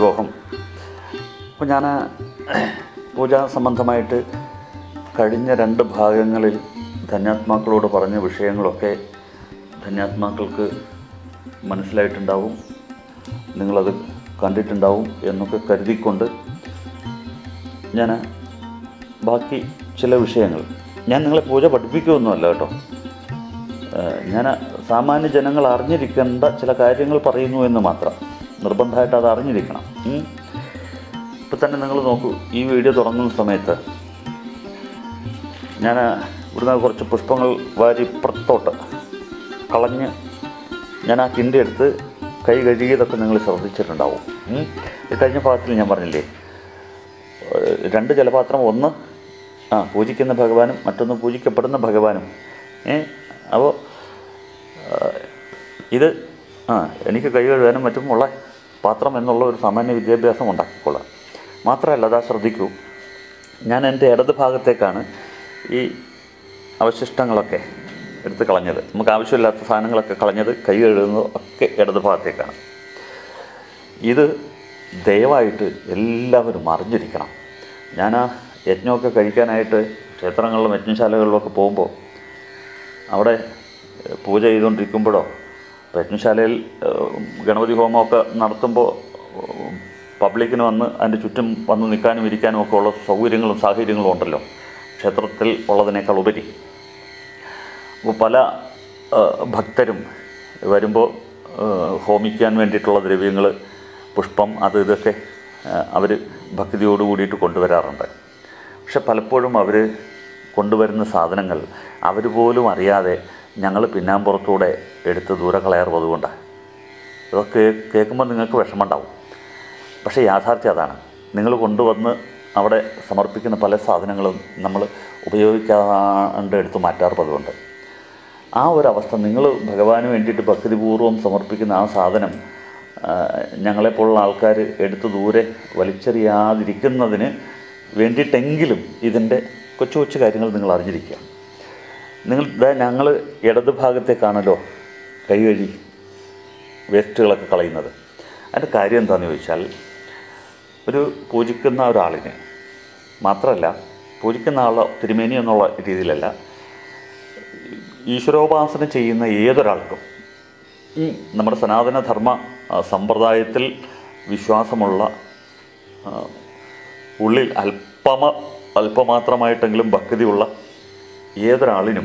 ഗണപതിഹോമം അപ്പോൾ ഞാൻ പൂജാ സംബന്ധമായിട്ട് കഴിഞ്ഞ രണ്ട് ഭാഗങ്ങളിൽ ധന്യാത്മാക്കളോട് പറഞ്ഞ വിഷയങ്ങളൊക്കെ ധന്യാത്മാക്കൾക്ക് മനസ്സിലായിട്ടുണ്ടാവും നിങ്ങളത് കണ്ടിട്ടുണ്ടാവും എന്നൊക്കെ കരുതിക്കൊണ്ട് ഞാൻ ബാക്കി ചില വിഷയങ്ങൾ ഞാൻ നിങ്ങളെ പൂജ പഠിപ്പിക്കുമൊന്നുമല്ല കേട്ടോ ഞാൻ സാമാന്യ ജനങ്ങൾ അറിഞ്ഞിരിക്കേണ്ട ചില കാര്യങ്ങൾ പറയുന്നു എന്ന് മാത്രം നിർബന്ധമായിട്ട് അത് അറിഞ്ഞിരിക്കണം ഉം. ഇപ്പം തന്നെ നിങ്ങൾ നോക്കൂ ഈ വീഡിയോ തുടങ്ങുന്ന സമയത്ത് ഞാൻ ഇവിടുന്ന് കുറച്ച് പുഷ്പങ്ങൾ വാരി പുറത്തോട്ട് കളഞ്ഞ് ഞാൻ ആ കിണ്ടി എടുത്ത് കൈ കഴുകിയതൊക്കെ നിങ്ങൾ ശ്രദ്ധിച്ചിട്ടുണ്ടാവും ഉം. ഈ കഴിഞ്ഞ ഭാഗത്തിൽ ഞാൻ പറഞ്ഞില്ലേ ഏഹ് രണ്ട് ജലപാത്രം ഒന്ന് ആ പൂജിക്കുന്ന ഭഗവാനും മറ്റൊന്ന് പൂജിക്കപ്പെടുന്ന ഭഗവാനും ഏ അപ്പോൾ ഇത് ആ എനിക്ക് കൈ കഴുകാനും മറ്റും ഉള്ള പാത്രം എന്നുള്ള ഒരു സാമാന്യ വിദ്യാഭ്യാസം ഉണ്ടാക്കിക്കൊള്ളാം മാത്രമല്ല അതാ ശ്രദ്ധിക്കൂ ഞാൻ എൻ്റെ ഇടത് ഭാഗത്തേക്കാണ് ഈ അവശിഷ്ടങ്ങളൊക്കെ എടുത്ത് കളഞ്ഞത് നമുക്ക് ആവശ്യമില്ലാത്ത സാധനങ്ങളൊക്കെ കളഞ്ഞത് കൈ കഴുകുന്നത് ഒക്കെ ഇടത് ഭാഗത്തേക്കാണ് ഇത് ദയവായിട്ട് എല്ലാവരും അറിഞ്ഞിരിക്കണം ഞാൻ ആ യജ്ഞമൊക്കെ കഴിക്കാനായിട്ട് ക്ഷേത്രങ്ങളിലും യജ്ഞശാലകളിലൊക്കെ പോകുമ്പോൾ അവിടെ ഏഹ്, പൂജ ചെയ്തുകൊണ്ടിരിക്കുമ്പോഴോ ഇപ്പം യജ്ഞശാലയിൽ ഏഹ്, ഗണപതി ഹോമമൊക്കെ നടത്തുമ്പോൾ ഏഹ്, പബ്ലിക്കിന് വന്ന് അതിൻ്റെ ചുറ്റും വന്ന് നിൽക്കാനും ഇരിക്കാനും ഒക്കെ ഉള്ള സൗകര്യങ്ങളും സാഹചര്യങ്ങളും ഉണ്ടല്ലോ ക്ഷേത്രത്തിൽ ഉള്ളതിനേക്കാൾ ഉപരി അപ്പോൾ പല ഏഹ്, ഭക്തരും വരുമ്പോൾ ഏഹ്, ഹോമിക്കാൻ വേണ്ടിയിട്ടുള്ള ദ്രവ്യങ്ങൾ പുഷ്പം അത് ഇതൊക്കെ അവർ ഭക്തിയോട് കൂടിയിട്ട് കൊണ്ടുവരാറുണ്ട് പക്ഷെ പലപ്പോഴും അവർ കൊണ്ടുവരുന്ന സാധനങ്ങൾ അവർ പോലും അറിയാതെ ഞങ്ങൾ പിന്നാമ്പുറത്തൂടെ എടുത്ത് ദൂരെ കളയാറും അതുകൊണ്ടാണ് ഇതൊക്കെ കേൾക്കുമ്പോൾ നിങ്ങൾക്ക് വിഷമമുണ്ടാവും പക്ഷേ യാഥാർത്ഥ്യം അതാണ് നിങ്ങൾ കൊണ്ടുവന്ന് അവിടെ സമർപ്പിക്കുന്ന പല സാധനങ്ങളും നമ്മൾ ഉപയോഗിക്കാണ്ട് എടുത്ത് മാറ്റാറ് പതിവുണ്ട് ആ ഒരു അവസ്ഥ നിങ്ങൾ ഭഗവാന് വേണ്ടിയിട്ട് ഭക്തിപൂർവ്വം സമർപ്പിക്കുന്ന ആ സാധനം ആ, ഞങ്ങളെപ്പോലുള്ള ആൾക്കാർ എടുത്ത് ദൂരെ വലിച്ചെറിയാതിരിക്കുന്നതിന് വേണ്ടിയിട്ടെങ്കിലും ഇതിൻ്റെ കൊച്ചു കൊച്ചു കാര്യങ്ങൾ നിങ്ങൾ അറിഞ്ഞിരിക്കുക നിങ്ങൾ ഇതാ ഞങ്ങൾ ഇടത് ഭാഗത്തേക്കാണല്ലോ കൈ കഴുകി വേസ്റ്റുകളൊക്കെ കളയുന്നത് അതിൻ്റെ കാര്യം എന്താണെന്ന് ചോദിച്ചാൽ ഒരു പൂജിക്കുന്ന ഒരാളിന് മാത്രമല്ല പൂജിക്കുന്ന ആളോ തിരുമേനി എന്നുള്ള രീതിയിലല്ല ഈശ്വരോപാസന ചെയ്യുന്ന ഏതൊരാൾക്കും ഈ നമ്മുടെ സനാതനധർമ്മ ആ, സമ്പ്രദായത്തിൽ വിശ്വാസമുള്ള ആ, ഉള്ളിൽ അല്പമ അല്പമാത്രമായിട്ടെങ്കിലും ഭക്തിയുള്ള ഏതൊരാളിനും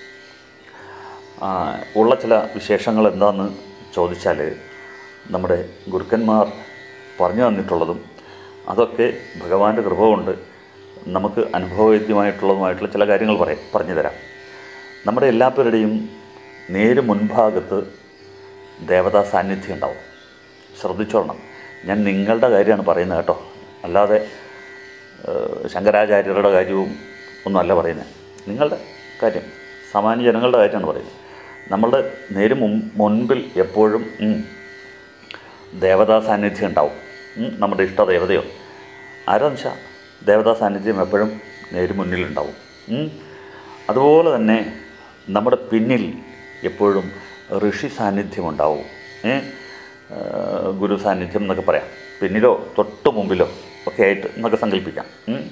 ആ, ഉള്ള ചില വിശേഷങ്ങൾ എന്താണെന്ന് ചോദിച്ചാൽ നമ്മുടെ ഗുരുക്കന്മാർ പറഞ്ഞു തന്നിട്ടുള്ളതും അതൊക്കെ ഭഗവാന്റെ കൃപ കൊണ്ട് നമുക്ക് അനുഭവവേദ്യമായിട്ടുള്ളതുമായിട്ടുള്ള ചില കാര്യങ്ങൾ പറയാം പറഞ്ഞു തരാം നമ്മുടെ എല്ലാവരുടെയും നേര് മുൻഭാഗത്ത് ദേവതാ സാന്നിധ്യം ഉണ്ടാവും ശ്രദ്ധിച്ചോളണം ഞാൻ നിങ്ങളുടെ കാര്യമാണ് പറയുന്നത് കേട്ടോ അല്ലാതെ ഏഹ്, ശങ്കരാചാര്യരുടെ കാര്യവും ഒന്നുമല്ല പറയുന്നത് നിങ്ങളുടെ കാര്യം സാമാന്യ ജനങ്ങളുടെ കാര്യമാണ് പറയുന്നത് നമ്മളുടെ നേര് മുൻ മുൻപിൽ എപ്പോഴും ഉം, ദേവതാ സാന്നിധ്യം ഉണ്ടാവും ഉം, നമ്മുടെ ഇഷ്ടദേവതയോ ആരാന്ന് വെച്ചാൽ ദേവതാ സാന്നിധ്യം എപ്പോഴും നേര് മുന്നിലുണ്ടാവും ഉം. അതുപോലെ തന്നെ നമ്മുടെ പിന്നിൽ എപ്പോഴും ഋഷി സാന്നിധ്യം ഉണ്ടാവും ഏ ആ, ഗുരു സാന്നിധ്യം എന്നൊക്കെ പറയാം പിന്നിലോ തൊട്ട് മുമ്പിലോ ഒക്കെ ആയിട്ട് എന്നൊക്കെ സങ്കല്പിക്കാം ഉം.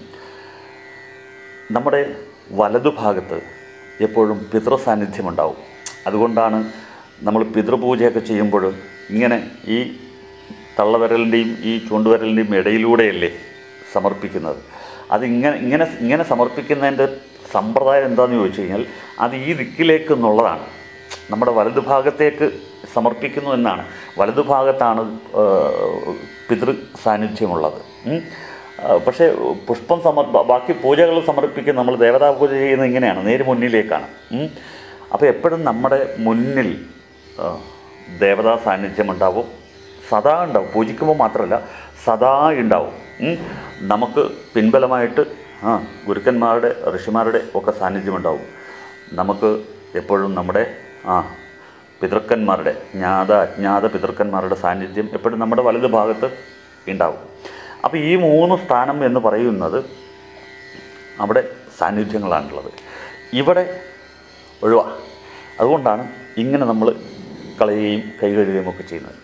നമ്മുടെ വലതുഭാഗത്ത് എപ്പോഴും പിതൃ സാന്നിധ്യം ഉണ്ടാവും അതുകൊണ്ടാണ് നമ്മൾ പിതൃപൂജയൊക്കെ ചെയ്യുമ്പോൾ ഇങ്ങനെ ഈ തള്ളവിരലിൻ്റെയും ഈ ചൂണ്ടുവിരലിൻ്റെയും ഇടയിലൂടെയല്ലേ സമർപ്പിക്കുന്നത് അതിങ്ങനെ ഇങ്ങനെ ഇങ്ങനെ സമർപ്പിക്കുന്നതിൻ്റെ സമ്പ്രദായം എന്താണെന്ന് ചോദിച്ചു കഴിഞ്ഞാൽ അത് ഈ ദിക്കിലേക്ക് എന്നുള്ളതാണ് നമ്മുടെ വലതുഭാഗത്തേക്ക് സമർപ്പിക്കുന്നു എന്നാണ് വലതുഭാഗത്താണ് ആ, പിതൃ സാന്നിധ്യമുള്ളത് ഉം. ആ, പക്ഷേ പുഷ്പം സമർ ബ- ബാക്കി പൂജകൾ സമർപ്പിക്കുന്ന നമ്മൾ ദേവതാ പൂജ ചെയ്യുന്നത് ഇങ്ങനെയാണ് നേര് മുന്നിലേക്കാണ് ഉം. അപ്പോൾ എപ്പോഴും നമ്മുടെ മുന്നിൽ ആ, ദേവതാ സാന്നിധ്യം ഉണ്ടാവും സദാ ഉണ്ടാവും പൂജിക്കുമ്പോൾ മാത്രമല്ല സദാ ഉണ്ടാവും ഉം. നമുക്ക് പിൻബലമായിട്ട് ആ ഗുരുക്കന്മാരുടെ ഋഷിമാരുടെ ഒക്കെ സാന്നിധ്യം ഉണ്ടാവും നമുക്ക് എപ്പോഴും നമ്മുടെ ആ പിതൃക്കന്മാരുടെ ജ്ഞാത അജ്ഞാത പിതൃക്കന്മാരുടെ സാന്നിധ്യം എപ്പോഴും നമ്മുടെ വലതു ഭാഗത്ത് ഉണ്ടാവും അപ്പോൾ ഈ മൂന്ന് സ്ഥാനം എന്ന് പറയുന്നത് അവിടെ സാന്നിധ്യങ്ങളാണുള്ളത് ഇവിടെ ഒഴിവാ അതുകൊണ്ടാണ് ഇങ്ങനെ നമ്മൾ കളയുകയും കൈ കഴുകുകയും ഒക്കെ ചെയ്യുന്നത്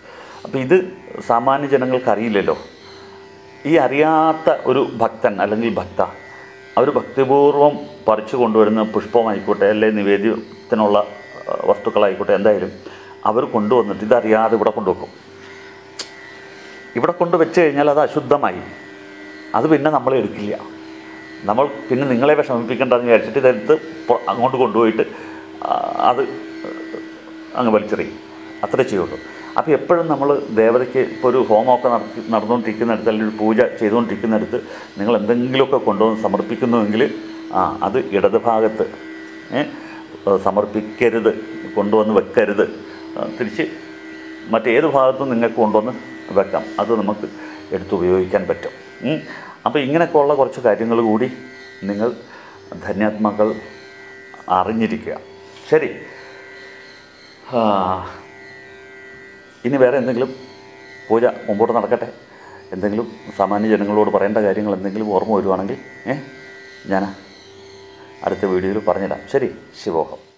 അപ്പോൾ ഇത് സാമാന്യ ജനങ്ങൾക്ക് അറിയില്ലല്ലോ ഈ അറിയാത്ത ഒരു ഭക്തൻ അല്ലെങ്കിൽ ഭക്ത അവർ ഭക്തിപൂർവ്വം പറിച്ചു കൊണ്ടുവരുന്ന പുഷ്പമായിക്കോട്ടെ അല്ലെങ്കിൽ നിവേദ്യത്തിനുള്ള ആ, വസ്തുക്കളായിക്കോട്ടെ എന്തായാലും അവർ കൊണ്ടുവന്നിട്ട് ഇതറിയാതെ ഇവിടെ കൊണ്ടുവെക്കും ഇവിടെ കൊണ്ട് വെച്ച് കഴിഞ്ഞാൽ അത് അശുദ്ധമായി അത് പിന്നെ നമ്മൾ എടുക്കില്ല നമ്മൾ പിന്നെ നിങ്ങളെ വിഷമിപ്പിക്കേണ്ടെന്ന് വിചാരിച്ചിട്ട് ഇതെടുത്ത് പൊ- അങ്ങോട്ട് കൊണ്ടുപോയിട്ട് ആ, അത് അങ്ങ് വലിച്ചെറിയും അത്രേ ചെയ്യുള്ളൂ അപ്പോൾ എപ്പോഴും നമ്മൾ ദേവതയ്ക്ക് ഇപ്പോൾ ഒരു ഹോമമൊക്കെ നടത്തി നടന്നുകൊണ്ടിരിക്കുന്നിടത്ത് അല്ലെങ്കിൽ ഒരു പൂജ ചെയ്തുകൊണ്ടിരിക്കുന്നിടത്ത് നിങ്ങൾ എന്തെങ്കിലുമൊക്കെ കൊണ്ടുവന്ന് സമർപ്പിക്കുന്നുവെങ്കിൽ ആ അത് ഇടത് ഭാഗത്ത് ഏ, സമർപ്പിക്കരുത് കൊണ്ടുവന്ന് വെക്കരുത് ആ, തിരിച്ച് മറ്റേത് ഭാഗത്തും നിങ്ങൾക്ക് കൊണ്ടുവന്ന് വെക്കാം അത് നമുക്ക് എടുത്തുപയോഗിക്കാൻ പറ്റും ഉം. അപ്പോൾ ഇങ്ങനെയൊക്കെ ഉള്ള കുറച്ച് കാര്യങ്ങൾ കൂടി നിങ്ങൾ ധന്യാത്മാക്കൾ അറിഞ്ഞിരിക്കുക ശരി ആ, ഇനി വേറെ എന്തെങ്കിലും പൂജ മുമ്പോട്ട് നടക്കട്ടെ എന്തെങ്കിലും സാമാന്യ ജനങ്ങളോട് പറയേണ്ട കാര്യങ്ങൾ എന്തെങ്കിലും ഓർമ്മ വരുവാണെങ്കിൽ ഏ ഞാൻ അടുത്ത വീഡിയോയിൽ പറഞ്ഞുതരാം ശരി ശിവോഹം